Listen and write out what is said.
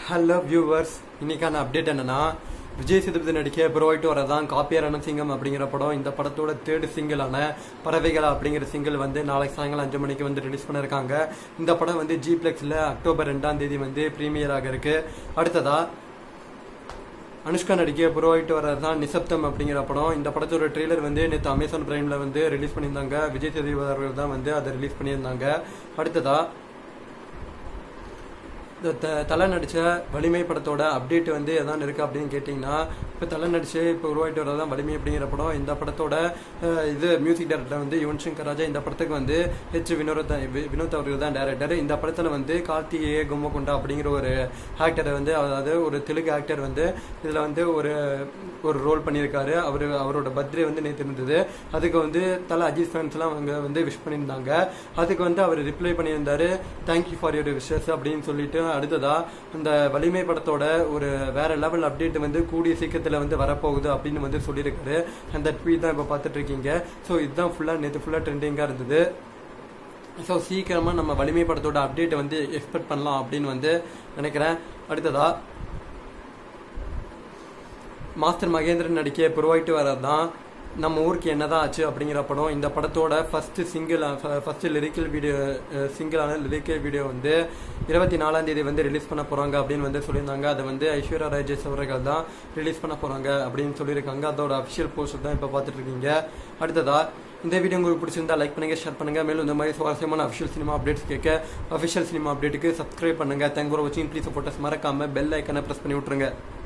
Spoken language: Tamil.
ஹலோ வியூவர்ஸ் இன்னைக்கான அப்டேட் என்னன்னா விஜய் சேதுபதி நடிக்க புரோயிட்டு வரதான் காப்பியரான சிங்கம் அப்படிங்கிற படம் இந்த படத்தோட தேர்டு சிங்கிளான பறவைகள் அப்படிங்கிற சிங்கிள் வந்து நாளைக்கு சாயங்காலம் அஞ்சு மணிக்கு வந்து ரிலீஸ் பண்ணிருக்காங்க இந்த படம் வந்து ஜி பிளெக்ஸ்ல அக்டோபர் ரெண்டாம் தேதி வந்து பிரீமியர் ஆக இருக்கு அடுத்ததா அனுஷ்கா நடிக்க புரோயிட்டு வர்றது தான் நிசப்தம் அப்படிங்கிற படம் இந்த படத்தோட ட்ரெய்லர் வந்து நேற்று அமேசான் பிரைம்ல வந்து ரிலீஸ் பண்ணியிருந்தாங்க விஜய் சேதுபதி அவர்கள் தான் வந்து அதை ரிலீஸ் பண்ணியிருந்தாங்க அடுத்ததா இந்த த- தலை நடிச்ச வலிமை படத்தோட அப்டேட் வந்து எதான் இருக்கு அப்படின்னு கேட்டிங்கன்னா இப்போ தலை நடிச்சு இப்போ உருவாயிட்டு வரதான் வலிமை அப்படிங்கிற படம் இந்த படத்தோட அஹ், இது மியூசிக் டைரக்டர் வந்து யுவன் சங்கர் ராஜா இந்த படத்துக்கு வந்து ஹெச் வினோத் தான் வி- வினோத் அவர்கள் தான் டைரக்டர் இந்த படத்தில் வந்து கார்த்திகேய கும்மகுண்டா அப்படிங்கிற ஒரு ஆக்டரை வந்து அதாவது ஒரு தெலுங்கு ஆக்டர் வந்து இதில் வந்து ஒரு ஒரு ரோல் பண்ணியிருக்காரு அவர் அவரோட பர்த்டே வந்து நேற்று இருந்தது அதுக்கு வந்து தலை அஜித் ஃபேன்ஸ்லாம் அவங்க வந்து விஷ் பண்ணியிருந்தாங்க அதுக்கு வந்து அவர் ரிப்ளை பண்ணியிருந்தாரு தேங்க்யூ ஃபார் யுவர் விஷஸ் அப்படின்னு சொல்லிட்டு அடுத்ததா இந்த வலிமை படத்தோட ஒரு வேற லெவல் அப்டேட் வந்து கூடிய சீக்கிரத்தில் வந்து வரப்போகுது அப்படின்னு வந்து சொல்லியிருக்காரு அந்த ட்வீட் தான் இப்போ பார்த்துட்டு இருக்கீங்க ஸோ இதுதான் ஃபுல்லாக நேற்று ஃபுல்லாக ட்ரெண்டிங்காக இருந்தது ஸோ சீக்கிரமாக நம்ம வலிமை படத்தோட அப்டேட் வந்து எக்ஸ்பெக்ட் பண்ணலாம் அப்படின்னு வந்து நினைக்கிறேன் அடுத்ததா மாஸ்டர் மகேந்திரன் நடிக்க புருவாயிட்டு வரதான் நம்ம ஊருக்கு என்னதான் ஆச்சு அப்படிங்கிற படம் இந்த படத்தோட first single first lyrical video சிங்கிளான லிரிக்கல் வீடியோ வந்து இருபத்தி நாலாம் தேதி வந்து ரிலீஸ் பண்ண போறாங்க அப்படின்னு வந்து சொல்லியிருந்தாங்க அதை வந்து ஐஸ்வர்யா ராஜேஷ் அவர்கள் தான் ரிலீஸ் பண்ண போறாங்க அப்படின்னு சொல்லியிருக்காங்க அதோட அஃபிஷியல் போஸ்டர் தான் இப்போ பார்த்துட்டு இருக்கீங்க அடுத்ததா இந்த வீடியோ உங்களுக்கு பிடிச்சிருந்தா லைக் பண்ணுங்க ஷேர் பண்ணுங்க மேலும் இந்த மாதிரி சுவாரஸ்யமான அஃபிஷியல் சினிமா அப்டேட்ஸ் கேட்க அஃபிஷியல் சினிமா அப்டேட்டுக்கு சப்ஸ்கிரைப் பண்ணுங்க தேங்க் ஃபார் வாட்சிங் ப்ளீஸ் சப்போர்ட்டஸ் மறக்காம பெல் ஐக்கனை பிரஸ் பண்ணி விட்டுருங்க